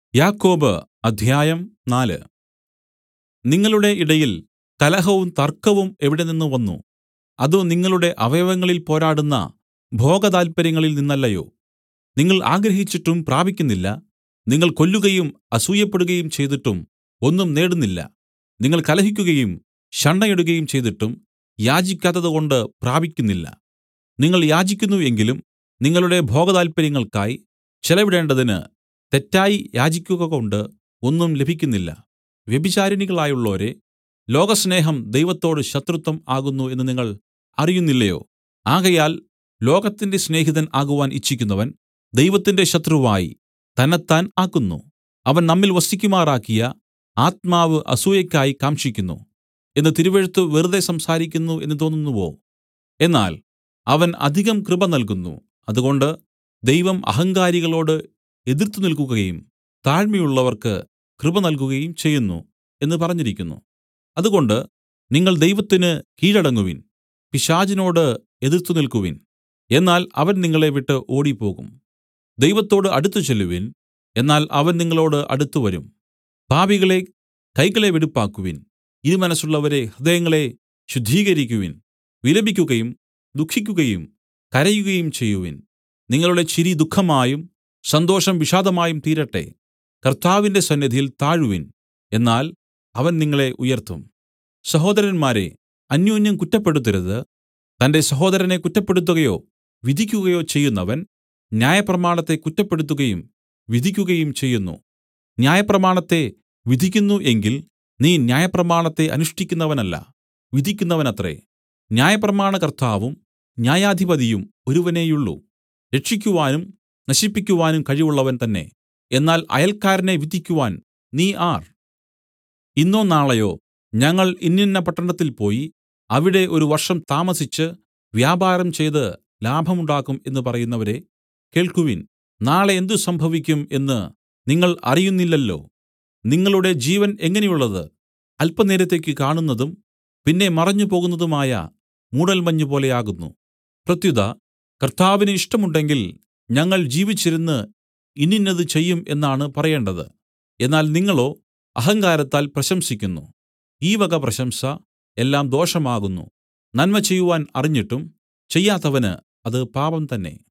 യാക്കോബ് അദ്ധ്യായം നാല് നിങ്ങളുടെ ഇടയിൽ കലഹവും തർക്കവും എവിടെനിന്ന് വന്നു അത് നിങ്ങളുടെ അവയവങ്ങളിൽ പോരാടുന്ന ഭോഗതാല്പര്യങ്ങളിൽ നിന്നല്ലയോ നിങ്ങൾ ആഗ്രഹിച്ചിട്ടും പ്രാപിക്കുന്നില്ല നിങ്ങൾ കൊല്ലുകയും അസൂയപ്പെടുകയും ചെയ്തിട്ടും ഒന്നും നേടുന്നില്ല നിങ്ങൾ കലഹിക്കുകയും ശണ്ഠയിടുകയും ചെയ്തിട്ടും യാചിക്കാത്തതുകൊണ്ട് പ്രാപിക്കുന്നില്ല നിങ്ങൾ യാചിക്കുന്നു എങ്കിലും നിങ്ങളുടെ ഭോഗതാല്പര്യങ്ങൾക്കായി ചെലവിടേണ്ടതിന് തെറ്റായി യാചിക്കുകകൊണ്ട് ഒന്നും ലഭിക്കുന്നില്ല വ്യഭിചാരിണികളായുള്ളോരേ ലോകസ്നേഹം ദൈവത്തോട് ശത്രുത്വം ആകുന്നു എന്ന് നിങ്ങൾ അറിയുന്നില്ലയോ ആകയാൽ ലോകത്തിന്റെ സ്നേഹിതൻ ആകുവാൻ ഇച്ഛിക്കുന്നവൻ ദൈവത്തിന്റെ ശത്രുവായി തന്നെത്താൻ ആക്കുന്നു അവൻ നമ്മിൽ വസിക്കുമാറാക്കിയ ആത്മാവ് അസൂയയ്ക്കായി കാംക്ഷിക്കുന്നു എന്ന് തിരുവെഴുത്ത് വെറുതെ സംസാരിക്കുന്നു എന്ന് തോന്നുന്നുവോ എന്നാൽ അവൻ അധികം കൃപ നൽകുന്നു അതുകൊണ്ട് ദൈവം അഹങ്കാരികളോട് എതിർത്ത് നിൽക്കുകയും താഴ്മയുള്ളവർക്ക് കൃപ നൽകുകയും ചെയ്യുന്നു എന്ന് പറഞ്ഞിരിക്കുന്നു അതുകൊണ്ട് നിങ്ങൾ ദൈവത്തിന് കീഴടങ്ങുവിൻ പിശാചിനോട് എതിർത്ത് നിൽക്കുവിൻ എന്നാൽ അവൻ നിങ്ങളെ വിട്ട് ഓടിപ്പോകും ദൈവത്തോട് അടുത്തു ചെല്ലുവിൻ എന്നാൽ അവൻ നിങ്ങളോട് അടുത്തുവരും പാപികളെ കൈകളെ വെടിപ്പാക്കുവിൻ ഇരുമനസ്സുള്ളവരെ ഹൃദയങ്ങളെ ശുദ്ധീകരിക്കുവിൻ വിലപിക്കുകയും ദുഃഖിക്കുകയും കരയുകയും ചെയ്യുവിൻ നിങ്ങളുടെ ചിരി ദുഃഖമായും സന്തോഷം വിഷാദമായും തീരട്ടെ കർത്താവിന്റെ സന്നിധിയിൽ താഴുവിൻ എന്നാൽ അവൻ നിങ്ങളെ ഉയർത്തും സഹോദരന്മാരെ അന്യോന്യം കുറ്റപ്പെടുത്തരുത് തന്റെ സഹോദരനെ കുറ്റപ്പെടുത്തുകയോ വിധിക്കുകയോ ചെയ്യുന്നവൻ ന്യായപ്രമാണത്തെ കുറ്റപ്പെടുത്തുകയും വിധിക്കുകയും ചെയ്യുന്നു ന്യായപ്രമാണത്തെ വിധിക്കുന്നു എങ്കിൽ നീ ന്യായപ്രമാണത്തെ അനുഷ്ഠിക്കുന്നവനല്ല വിധിക്കുന്നവനത്രേ ന്യായപ്രമാണകർത്താവും ന്യായാധിപതിയും ഒരുവനേയുള്ളൂ രക്ഷിക്കുവാനും നശിപ്പിക്കുവാനും കഴിവുള്ളവൻ തന്നെ എന്നാൽ അയൽക്കാരനെ വിധിക്കുവാൻ നീ ആർ ഇന്നോ നാളെയോ ഞങ്ങൾ ഇന്നിന്ന പട്ടണത്തിൽ പോയി അവിടെ ഒരു വർഷം താമസിച്ച് വ്യാപാരം ചെയ്ത് ലാഭമുണ്ടാക്കും എന്ന് പറയുന്നവരെ കേൾക്കുവിൻ നാളെ എന്ത് സംഭവിക്കും എന്ന് നിങ്ങൾ അറിയുന്നില്ലല്ലോ നിങ്ങളുടെ ജീവൻ എങ്ങനെയുള്ളത് അല്പനേരത്തേക്ക് കാണുന്നതും പിന്നെ മറഞ്ഞുപോകുന്നതുമായ മൂടൽമഞ്ഞ് പോലെയാകുന്നു പ്രത്യുത കർത്താവിന് ഇഷ്ടമുണ്ടെങ്കിൽ ഞങ്ങൾ ജീവിച്ചിരുന്ന് ഇന്നിന്നത് ചെയ്യും എന്നാണ് പറയേണ്ടത് എന്നാൽ നിങ്ങളോ അഹങ്കാരത്താൽ പ്രശംസിക്കുന്നു ഈ വക പ്രശംസ എല്ലാം ദോഷമാകുന്നു നന്മ ചെയ്യുവാൻ അറിഞ്ഞിട്ടും ചെയ്യാത്തവന് അത് പാപം തന്നെ